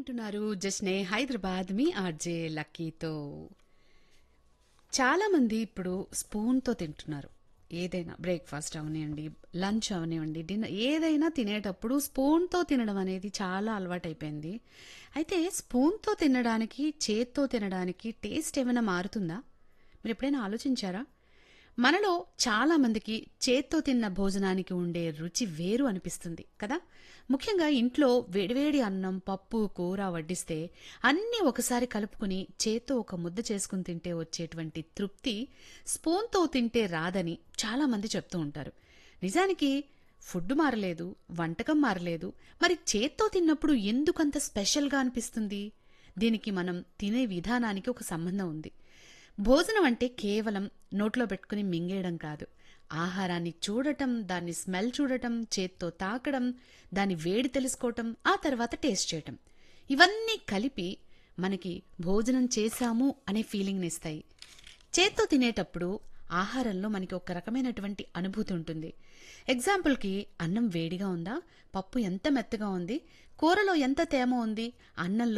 వింటున్నారు జస్నే హైదరాబాద్ మీ ఆర్జే లక్కీతో చాలామంది ఇప్పుడు స్పూన్తో తింటున్నారు ఏదైనా బ్రేక్ఫాస్ట్ అవనివ్వండి లంచ్ అవనివ్వండి డిన్నర్ ఏదైనా తినేటప్పుడు స్పూన్తో తినడం అనేది చాలా అలవాటైపోయింది అయితే స్పూన్తో తినడానికి చేత్తో తినడానికి టేస్ట్ ఏమైనా మారుతుందా మీరు ఎప్పుడైనా ఆలోచించారా మనలో చాలా మందికి చేత్తో తిన్న భోజనానికి ఉండే రుచి వేరు అనిపిస్తుంది కదా ముఖ్యంగా ఇంట్లో వేడివేడి అన్నం పప్పు కూర వడ్డిస్తే అన్నీ ఒకసారి కలుపుకుని చేత్తో ఒక ముద్ద చేసుకుని తింటే వచ్చేటువంటి తృప్తి స్పూన్తో తింటే రాదని చాలా మంది చెప్తూ ఉంటారు నిజానికి ఫుడ్ మారలేదు వంటకం మారలేదు మరి చేత్తో తిన్నప్పుడు ఎందుకంత స్పెషల్గా అనిపిస్తుంది దీనికి మనం తినే విధానానికి ఒక సంబంధం ఉంది భోజనం అంటే కేవలం నోట్లో పెట్టుకుని మింగేయడం కాదు ఆహారాన్ని చూడటం దాన్ని స్మెల్ చూడటం చేత్తో తాకడం దాని వేడి తెలుసుకోవటం ఆ తర్వాత టేస్ట్ చేయటం ఇవన్నీ కలిపి మనకి భోజనం చేశాము అనే ఫీలింగ్ని ఇస్తాయి చేత్తో తినేటప్పుడు ఆహారంలో మనకి ఒక రకమైనటువంటి అనుభూతి ఉంటుంది ఎగ్జాంపుల్కి అన్నం వేడిగా ఉందా పప్పు ఎంత మెత్తగా ఉంది కూరలో ఎంత తేమ ఉంది అన్నంలో